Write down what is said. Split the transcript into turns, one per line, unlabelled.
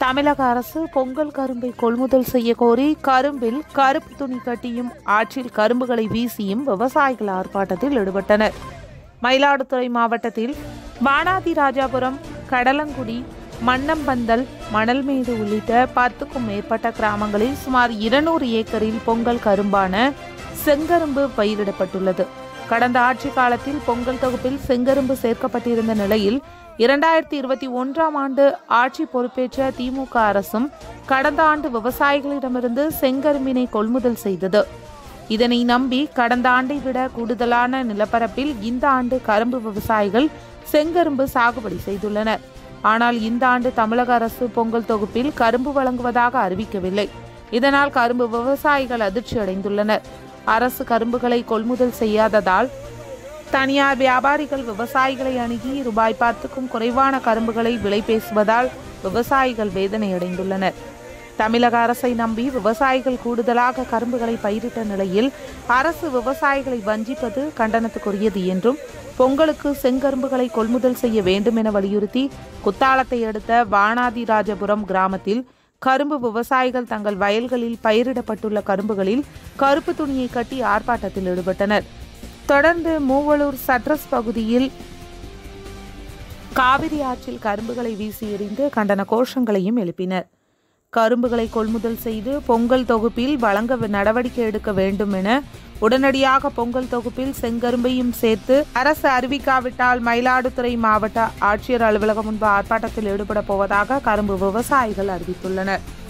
தமிழக அரசு பொங்கல் கரும்பை கொள்முதல் செய்ய கோரி கரும்பில் கருப்பு துணி கட்டியும் ஆற்றில் கரும்புகளை வீசியும் விவசாயிகள் ஆர்ப்பாட்டத்தில் ஈடுபட்டனர் மயிலாடுதுறை மாவட்டத்தில் வானாதி ராஜாபுரம் கடலங்குடி மன்னம்பந்தல் மணல்மேடு உள்ளிட்ட பத்துக்கும் மேற்பட்ட கிராமங்களில் சுமார் இருநூறு ஏக்கரில் பொங்கல் கரும்பான செங்கரும்பு பயிரிடப்பட்டுள்ளது கடந்த ஆட்சி காலத்தில் பொங்கல் தொகுப்பில் செங்கரும்பு சேர்க்கப்பட்டிருந்த நிலையில் இரண்டாயிரத்தி இருபத்தி ஒன்றாம் ஆண்டு ஆட்சி பொறுப்பேற்ற திமுக அரசும் கடந்த ஆண்டு விவசாயிகளிடமிருந்து செங்கரும்பினை கொள்முதல் செய்தது இதனை நம்பி கடந்த ஆண்டை விட கூடுதலான நிலப்பரப்பில் இந்த ஆண்டு கரும்பு விவசாயிகள் செங்கரும்பு சாகுபடி செய்துள்ளனர் ஆனால் இந்த ஆண்டு தமிழக அரசு பொங்கல் தொகுப்பில் கரும்பு வழங்குவதாக அறிவிக்கவில்லை இதனால் கரும்பு விவசாயிகள் அதிர்ச்சி அடைந்துள்ளனர் அரசு கரும்புகளை கொள்முதல் செய்யாததால் தனியார் வியாபாரிகள் விவசாயிகளை அணுகி ரூபாய் பத்துக்கும் குறைவான கரும்புகளை விலை பேசுவதால் விவசாயிகள் வேதனை அடைந்துள்ளனர் தமிழக அரசை நம்பி விவசாயிகள் கூடுதலாக கரும்புகளை பயிரிட்ட நிலையில் அரசு விவசாயிகளை வஞ்சிப்பது கண்டனத்துக்குரியது என்றும் பொங்கலுக்கு செங்கரும்புகளை கொள்முதல் செய்ய வேண்டும் என வலியுறுத்தி குத்தாலத்தை அடுத்த வானாதிராஜபுரம் கிராமத்தில் கரும்பு விவசாயிகள் தங்கள் வயல்களில் பயிரிடப்பட்டுள்ள கரும்புகளில் கருப்பு துணியை கட்டி ஆர்ப்பாட்டத்தில் ஈடுபட்டனர் தொடர்ந்து மூவலூர் சட்ரஸ் பகுதியில் காவிரி ஆற்றில் கரும்புகளை வீசி எறிந்து கண்டன கோஷங்களையும் எழுப்பினர் கரும்புகளை கொள்முதல் செய்து பொங்கல் தொகுப்பில் வழங்க நடவடிக்கை எடுக்க வேண்டும் என உடனடியாக பொங்கல் தொகுப்பில் செங்கரும்பையும் சேர்த்து அரசு அறிவிக்காவிட்டால் மயிலாடுதுறை மாவட்ட ஆட்சியர் அலுவலகம் முன்பு ஆர்ப்பாட்டத்தில் ஈடுபட போவதாக கரும்பு விவசாயிகள் அறிவித்துள்ளனர்